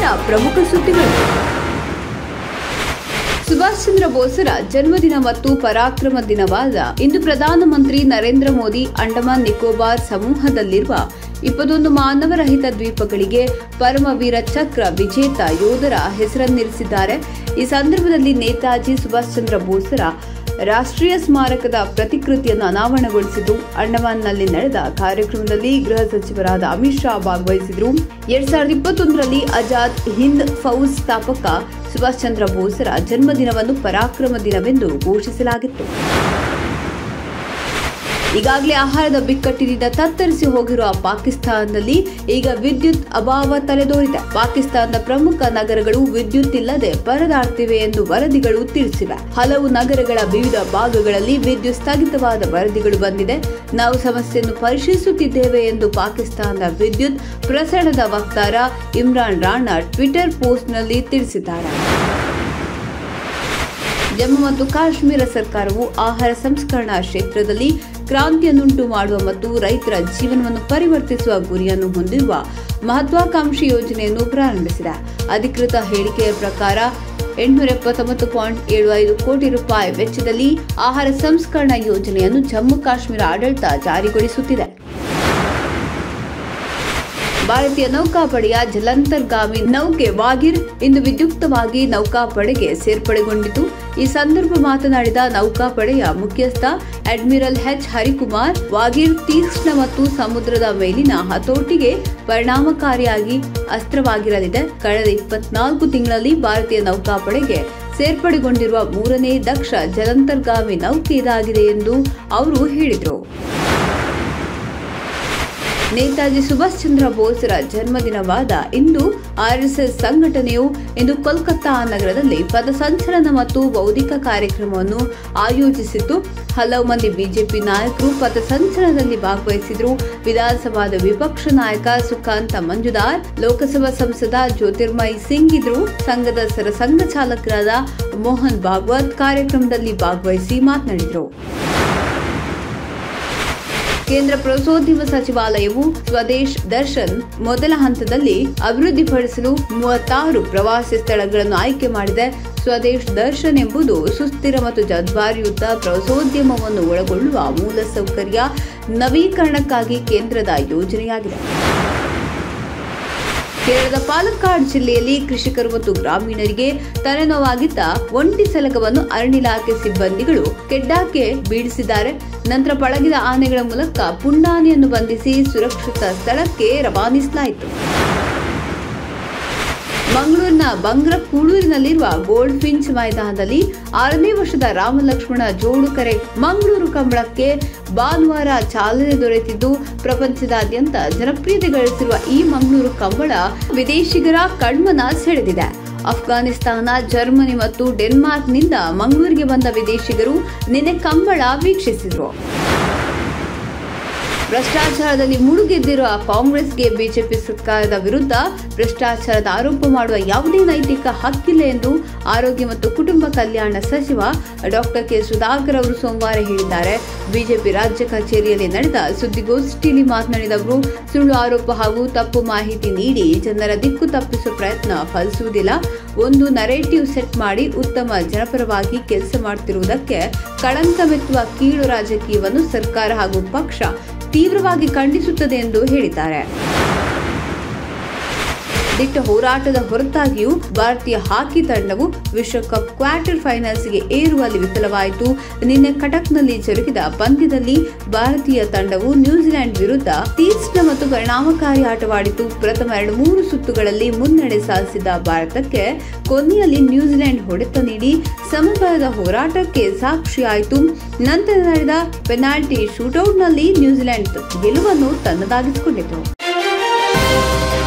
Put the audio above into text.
ಇಂದಿನ ಪ್ರಮುಖ ಸುದ್ದಿಗಳು ಸುಭಾಷ್ ಚಂದ್ರ ಬೋಸರ ಜನ್ಮದಿನ ಮತ್ತು ಪರಾಕ್ರಮ ದಿನವಾದ ಇಂದು ಪ್ರಧಾನಮಂತ್ರಿ ನರೇಂದ್ರ ಮೋದಿ ಅಂಡಮಾನ್ ನಿಕೋಬಾರ್ ಸಮೂಹದಲ್ಲಿರುವ ಇಪ್ಪತ್ತೊಂದು ಮಾನವರಹಿತ ದ್ವೀಪಗಳಿಗೆ ಪರಮವೀರ ಚಕ್ರ ವಿಜೇತ ಯೋಧರ ಹೆಸರನ್ನಿರಿಸಿದ್ದಾರೆ ಈ ಸಂದರ್ಭದಲ್ಲಿ ನೇತಾಜಿ ಸುಭಾಷ್ ಚಂದ್ರ ಬೋಸರ ರಾಷ್ಟ್ರೀಯ ಸ್ಮಾರಕದ ಪ್ರತಿಕೃತಿಯನ್ನು ಅನಾವರಣಗೊಳಿಸಿದ್ದು ಅಂಡಮಾನ್ನಲ್ಲಿ ನಡೆದ ಕಾರ್ಯಕ್ರಮದಲ್ಲಿ ಗೃಹ ಸಚಿವರಾದ ಅಮಿತ್ ಶಾ ಭಾಗವಹಿಸಿದರು ಎರಡ್ ಸಾವಿರದ ಇಪ್ಪತ್ತೊಂದರಲ್ಲಿ ಆಜಾದ್ ಹಿಂದ್ ಫೌಜ್ ಸ್ಥಾಪಕ ಸುಭಾಷ್ ಚಂದ್ರ ಬೋಸರ ಜನ್ಮದಿನವನ್ನು ಪರಾಕ್ರಮ ದಿನವೆಂದು ಘೋಷಿಸಲಾಗಿತ್ತು ಈಗಾಗಲೇ ಆಹಾರದ ಬಿಕ್ಕಟ್ಟಿನಿಂದ ತತ್ತರಿಸಿ ಹೋಗಿರುವ ಪಾಕಿಸ್ತಾನದಲ್ಲಿ ಈಗ ವಿದ್ಯುತ್ ಅಭಾವ ತಲೆದೋರಿದೆ ಪಾಕಿಸ್ತಾನದ ಪ್ರಮುಖ ನಗರಗಳು ವಿದ್ಯುತ್ ಇಲ್ಲದೆ ಪರದಾಡ್ತಿವೆ ಎಂದು ವರದಿಗಳು ತಿಳಿಸಿವೆ ಹಲವು ನಗರಗಳ ವಿವಿಧ ಭಾಗಗಳಲ್ಲಿ ವಿದ್ಯುತ್ ಸ್ಥಗಿತವಾದ ವರದಿಗಳು ಬಂದಿದೆ ನಾವು ಸಮಸ್ಯೆಯನ್ನು ಪರಿಶೀಲಿಸುತ್ತಿದ್ದೇವೆ ಎಂದು ಪಾಕಿಸ್ತಾನದ ವಿದ್ಯುತ್ ಪ್ರಸರಣದ ವಕ್ತಾರ ಇಮ್ರಾನ್ ರಾಣಾ ಟ್ವಿಟರ್ ಪೋಸ್ಟ್ನಲ್ಲಿ ತಿಳಿಸಿದ್ದಾರೆ ಜಮ್ಮು ಮತ್ತು ಕಾಶ್ಮೀರ ಸರ್ಕಾರವು ಆಹಾರ ಸಂಸ್ಕರಣಾ ಕ್ಷೇತ್ರದಲ್ಲಿ ಕ್ರಾಂತಿಯನ್ನುಂಟು ಮಾಡುವ ಮತ್ತು ರೈತರ ಜೀವನವನ್ನು ಪರಿವರ್ತಿಸುವ ಗುರಿಯನ್ನು ಹೊಂದಿರುವ ಮಹತ್ವಾಕಾಂಕ್ಷಿ ಯೋಜನೆಯನ್ನು ಪ್ರಾರಂಭಿಸಿದೆ ಅಧಿಕೃತ ಹೇಳಿಕೆಯ ಪ್ರಕಾರ ಎಂಟುನೂರ ಎಪ್ಪತ್ತೊಂಬತ್ತು ಪಾಯಿಂಟ್ ಏಳು ಐದು ಕೋಟಿ ರೂಪಾಯಿ ವೆಚ್ಚದಲ್ಲಿ ಆಹಾರ ಸಂಸ್ಕರಣಾ ಯೋಜನೆಯನ್ನು ಜಮ್ಮು ಕಾಶ್ಮೀರ ಆಡಳಿತ ಜಾರಿಗೊಳಿಸುತ್ತಿದೆ ಭಾರತೀಯ ನೌಕಾಪಡೆಯ ಜಲಂತರ್ಗಾಮಿ ನೌಕೆ ವಾಗಿರ್ ಇಂದು ವಿದ್ಯುಕ್ತವಾಗಿ ನೌಕಾಪಡೆಗೆ ಸೇರ್ಪಡೆಗೊಂಡಿತು ಈ ಸಂದರ್ಭ ಮಾತನಾಡಿದ ನೌಕಾಪಡೆಯ ಮುಖ್ಯಸ್ಥ ಅಡ್ಮಿರಲ್ ಎಚ್ ಹರಿಕುಮಾರ್ ವಾಗಿರ್ ತೀಕ್ಷ್ಣ ಮತ್ತು ಸಮುದ್ರದ ಮೇಲಿನ ಹತೋಟಿಗೆ ಪರಿಣಾಮಕಾರಿಯಾಗಿ ಅಸ್ತ್ರವಾಗಿರಲಿದೆ ಕಳೆದ ಇಪ್ಪತ್ನಾಲ್ಕು ತಿಂಗಳಲ್ಲಿ ಭಾರತೀಯ ನೌಕಾಪಡೆಗೆ ಸೇರ್ಪಡೆಗೊಂಡಿರುವ ಮೂರನೇ ದಕ್ಷ ಜಲಂತರ್ಗಾಮಿ ನೌಕೆ ಇದಾಗಿದೆ ಎಂದು ಅವರು ಹೇಳಿದರು ನೇತಾಜಿ ಸುಭಾಷ್ ಚಂದ್ರ ಬೋಸ್ರ ಜನ್ಮದಿನವಾದ ಇಂದು ಆರ್ಎಸ್ಎಸ್ ಸಂಘಟನೆಯು ಇಂದು ಕೋಲ್ಕತ್ತಾ ನಗರದಲ್ಲಿ ಪಥಸಂಚಲನ ಮತ್ತು ಬೌದ್ಧಿಕ ಕಾರ್ಯಕ್ರಮವನ್ನು ಆಯೋಜಿಸಿದ್ದು ಹಲವು ಮಂದಿ ಬಿಜೆಪಿ ನಾಯಕರು ಪಥಸಂಚಲನದಲ್ಲಿ ಭಾಗವಹಿಸಿದ್ರು ವಿಧಾನಸಭಾದ ವಿಪಕ್ಷ ನಾಯಕ ಸುಖಾಂತ ಮಂಜುದಾರ್ ಲೋಕಸಭಾ ಸಂಸದ ಜ್ಯೋತಿರ್ಮಯ್ ಸಿಂಗ್ ಇದ್ರು ಸಂಘದ ಸರಸಂಘ ಚಾಲಕರಾದ ಮೋಹನ್ ಭಾಗವತ್ ಕಾರ್ಯಕ್ರಮದಲ್ಲಿ ಭಾಗವಹಿಸಿ ಮಾತನಾಡಿದರು ಕೇಂದ್ರ ಪ್ರವಾಸೋದ್ಯಮ ಸಚಿವಾಲಯವು ಸ್ವದೇಶ್ ದರ್ಶನ್ ಮೊದಲ ಹಂತದಲ್ಲಿ ಅಭಿವೃದ್ಧಿಪಡಿಸಲು ಮೂವತ್ತಾರು ಪ್ರವಾಸಿ ಸ್ಥಳಗಳನ್ನು ಆಯ್ಕೆ ಮಾಡಿದೆ ಸ್ವದೇಶ್ ದರ್ಶನ್ ಎಂಬುದು ಸುಸ್ಥಿರ ಮತ್ತು ಜವಾಬ್ದಾರಿಯುತ ಪ್ರವಾಸೋದ್ಯಮವನ್ನು ಒಳಗೊಳ್ಳುವ ಮೂಲಸೌಕರ್ಯ ನವೀಕರಣಕ್ಕಾಗಿ ಕೇಂದ್ರದ ಯೋಜನೆಯಾಗಿದೆ ಕೇರಳದ ಪಾಲಕ್ಕಾಡ್ ಜಿಲ್ಲೆಯಲ್ಲಿ ಕೃಷಿಕರು ಮತ್ತು ಗ್ರಾಮೀಣರಿಗೆ ತಲೆನೋವಾಗಿದ್ದ ಒಂಟಿ ಸಲಗವನ್ನು ಅರಣ್ಯ ಇಲಾಖೆ ಸಿಬ್ಬಂದಿಗಳು ಕೆಡ್ಡಾಕ್ಕೆ ಬೀಳಿಸಿದ್ದಾರೆ ನಂತರ ಪಳಗಿದ ಆನೆಗಳ ಮೂಲಕ ಪುಂಡಾನೆಯನ್ನು ಬಂಧಿಸಿ ಸುರಕ್ಷಿತ ಸ್ಥಳಕ್ಕೆ ರವಾನಿಸಲಾಯಿತು ಮಂಗಳೂರಿನ ಬಂಗ್ರ ಕೂಳೂರಿನಲ್ಲಿರುವ ಗೋಲ್ಡ್ ಫಿಂಚ್ ಮೈದಾನದಲ್ಲಿ ಆರನೇ ವರ್ಷದ ರಾಮಲಕ್ಷ್ಮಣ ಜೋಡು ಕರೆ ಮಂಗಳೂರು ಕಂಬಳಕ್ಕೆ ಭಾನುವಾರ ಚಾಲನೆ ದೊರೆತಿದ್ದು ಪ್ರಪಂಚದಾದ್ಯಂತ ಜನಪ್ರಿಯತೆ ಗಳಿಸಿರುವ ಈ ಮಂಗಳೂರು ಕಂಬಳ ವಿದೇಶಿಗರ ಕಣ್ಮನ ಸೆಳೆದಿದೆ ಅಫ್ಘಾನಿಸ್ತಾನ ಜರ್ಮನಿ ಮತ್ತು ಡೆನ್ಮಾರ್ಕ್ನಿಂದ ಮಂಗಳೂರಿಗೆ ಬಂದ ವಿದೇಶಿಗರು ನಿನ್ನೆ ಕಂಬಳ ವೀಕ್ಷಿಸಿದರು ಭ್ರಷ್ಟಾಚಾರದಲ್ಲಿ ಮುಳುಗೆದ್ದಿರುವ ಕಾಂಗ್ರೆಸ್ಗೆ ಬಿಜೆಪಿ ಸರ್ಕಾರದ ವಿರುದ್ಧ ಭ್ರಷ್ಟಾಚಾರದ ಆರೋಪ ಮಾಡುವ ಯಾವುದೇ ನೈತಿಕ ಹಕ್ಕಿಲ್ಲ ಎಂದು ಆರೋಗ್ಯ ಮತ್ತು ಕುಟುಂಬ ಕಲ್ಯಾಣ ಸಚಿವ ಡಾಕ್ಟರ್ ಕೆ ಸುಧಾಕರ್ ಅವರು ಸೋಮವಾರ ಹೇಳಿದ್ದಾರೆ ಬಿಜೆಪಿ ರಾಜ್ಯ ಕಚೇರಿಯಲ್ಲಿ ನಡೆದ ಸುದ್ದಿಗೋಷ್ಠಿಯಲ್ಲಿ ಮಾತನಾಡಿದ ಅವರು ಸುಳ್ಳು ಆರೋಪ ಹಾಗೂ ತಪ್ಪು ಮಾಹಿತಿ ನೀಡಿ ಜನರ ದಿಕ್ಕು ತಪ್ಪಿಸುವ ಪ್ರಯತ್ನ ಫಲಿಸುವುದಿಲ್ಲ ಒಂದು ನರೇಟಿವ್ ಸೆಟ್ ಮಾಡಿ ಉತ್ತಮ ಜನಪರವಾಗಿ ಕೆಲಸ ಮಾಡುತ್ತಿರುವುದಕ್ಕೆ ಕಳಂಕ ಮೆತ್ತುವ ಕೀಳು ರಾಜಕೀಯವನ್ನು ಸರ್ಕಾರ ಹಾಗೂ ಪಕ್ಷ ತೀವ್ರವಾಗಿ ಖಂಡಿಸುತ್ತದೆ ಎಂದು ಹೇಳಿದ್ದಾರೆ ದಿಟ್ಟ ಹೋರಾಟದ ಹೊರತಾಗಿಯೂ ಭಾರತೀಯ ಹಾಕಿ ತಂಡವು ವಿಶ್ವಕಪ್ ಕ್ವಾರ್ಟರ್ ಫೈನಲ್ಸ್ಗೆ ಏರುವಲ್ಲಿ ವಿಫಲವಾಯಿತು ನಿನ್ನೆ ಕಟಕ್ನಲ್ಲಿ ಜರುಗಿದ ಪಂದ್ಯದಲ್ಲಿ ಭಾರತೀಯ ತಂಡವು ನ್ಯೂಜಿಲೆಂಡ್ ವಿರುದ್ಧ ತೀಕ್ಷ್ಣ ಮತ್ತು ಪರಿಣಾಮಕಾರಿ ಆಟವಾಡಿತು ಪ್ರಥಮ ಎರಡು ಮೂರು ಸುತ್ತುಗಳಲ್ಲಿ ಮುನ್ನಡೆ ಸಾಧಿಸಿದ ಭಾರತಕ್ಕೆ ಕೊನೆಯಲ್ಲಿ ನ್ಯೂಜಿಲೆಂಡ್ ಹೊಡೆತ ನೀಡಿ ಸಮಬಲದ ಹೋರಾಟಕ್ಕೆ ಸಾಕ್ಷಿಯಾಯಿತು ನಂತರ ನಡೆದ ಪೆನಾಲ್ಟಿ ಶೂಟೌಟ್ನಲ್ಲಿ ನ್ಯೂಜಿಲೆಂಡ್ ಗೆಲುವನ್ನು ತನ್ನದಾಗಿಸಿಕೊಂಡಿತು